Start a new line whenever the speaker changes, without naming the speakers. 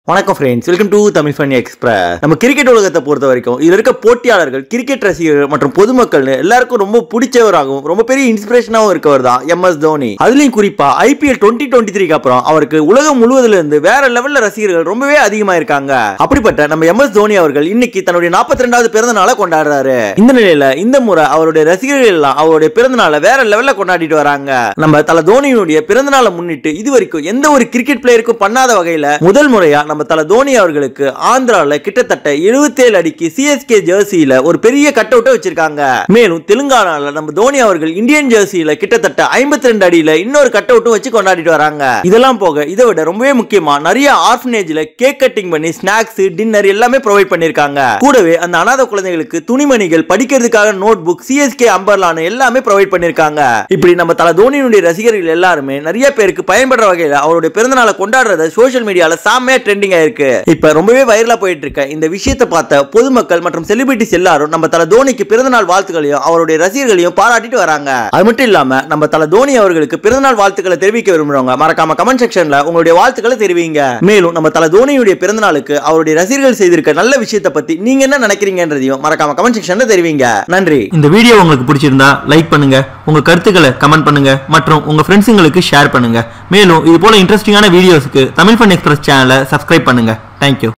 வணக்கம் friends welcome to Tamil fun express நம்ம cricket உலகத்தை பொறுத்த வரைக்கும் இதுல இருக்க போட்டியாளர்கள் கிரிக்கெட் ரசிகர்கள் மற்றும் பொதுமக்கள்னு எல்லாருக்கும் ரொம்ப பிடிச்சவராகவும் ரொம்ப பெரிய இன்ஸ்பிரேஷனாகவும் இருக்கவர் தான் எம் எஸ் தோனி அதுலயும் குறிப்பா ஐபிஎல் டுவெண்ட்டி டுவெண்ட்டி த்ரீக்கு அப்புறம் அவருக்கு உலகம் முழுவதுல இருந்து வேற லெவல்ல ரசிகர்கள் ரொம்பவே அதிகமா இருக்காங்க அப்படிப்பட்ட நம்ம எம் எஸ் தோனி அவர்கள் இன்னைக்கு தன்னுடைய நாற்பத்தி ரெண்டாவது பிறந்த நாளை கொண்டாடுறாரு இந்த நிலையில இந்த முறை அவருடைய ரசிகர்கள் எல்லாம் அவருடைய பிறந்த நாளை வேற லெவல்ல கொண்டாடிட்டு வராங்க நம்ம தல தோனியினுடைய பிறந்த நாளை முன்னிட்டு இது வரைக்கும் எந்த ஒரு கிரிக்கெட் பிளேயருக்கும் பண்ணாத வகையில முதல் முறையா நம்ம தல தோனி அவர்களுக்கு ஆந்திரால கிட்டத்தட்ட 77 அடிக்கு சிஎஸ்கே ஜெர்சியில ஒரு பெரிய கட் அவுட்டை வச்சிருக்காங்க மேலும் தெலுங்கானால நம்ம தோனி அவர்கள் இந்தியன் ஜெர்சியில கிட்டத்தட்ட 52 ரெண்டு அடியில இன்னொரு கட் அவுட்டும் வச்சு கொண்டாடிட்டு வராங்க இதெல்லாம் போக இதை விட ரொம்பவே முக்கியமா நிறைய ஆர்ஃபனேஜ்ல கேக் கட்டிங் பண்ணி ஸ்நாக்ஸ் டின்னர் எல்லாமே ப்ரொவைட் பண்ணிருக்காங்க கூடவே அந்த அனாதை குழந்தைகளுக்கு துணிமணிகள் படிக்கிறதுக்காக நோட் புக் சிஎஸ்கே அம்பர்லான எல்லாமே ப்ரொவைட் பண்ணிருக்காங்க இப்படி நம்ம தல தோனியினுடைய ரசிகர்கள் எல்லாருமே நிறைய பேருக்கு பயன்படுற வகையில அவருடைய பிறந்தநாளை கொண்டாடுறத சோஷியல் மீடியால செம்மையா ட்ரெண்டிங் ஆயிருக்கு இப்ப ரொம்பவே வைரலா போயிட்டு இருக்க இந்த விஷயத்தை பார்த்த பொதுமக்கள் மற்றும் செலிபிரிட்டிஸ் எல்லாரும் நம்ம தல தோனிக்கு பிறந்தநாள் வாழ்த்துக்களையும் அவருடைய ரசிகர்களையும் பாராட்டிட்டு வராங்க அது மட்டும் இல்லாம நம்ம தல தோனி அவர்களுக்கு பிறந்தநாள் வாழ்த்துக்களை தெரிவிக்க விரும்புறவங்க மறக்காம கமெண்ட் செக்ஷன்ல உங்களுடைய வாழ்த்துக்களை தெரிவிங்க மேலும் நம்ம தல தோனியுடைய பிறந்தநாளுக்கு அவருடைய ரசிகர்கள் செய்திருக்க நல்ல விஷயத்தை பத்தி நீங்க என்ன நினைக்கிறீங்கன்றதையும் மறக்காம கமெண்ட் செக்ஷன்ல தெரிவிங்க நன்றி
இந்த வீடியோ உங்களுக்கு பிடிச்சிருந்தா லைக் பண்ணுங்க உங்க கருத்துக்களை கமெண்ட் பண்ணுங்க மற்றும் உங்க ஃப்ரெண்ட்ஸுங்களுக்கு ஷேர் பண்ணுங்க மேலும் இது போல இன்ட்ரெஸ்டிங்கான வீடியோஸ்க்கு தமிழ் ஃபன் எக்ஸ்பிரஸ் சேனலை சப்ஸ்கிரைப் பண்ணுங்க தேங்க்யூ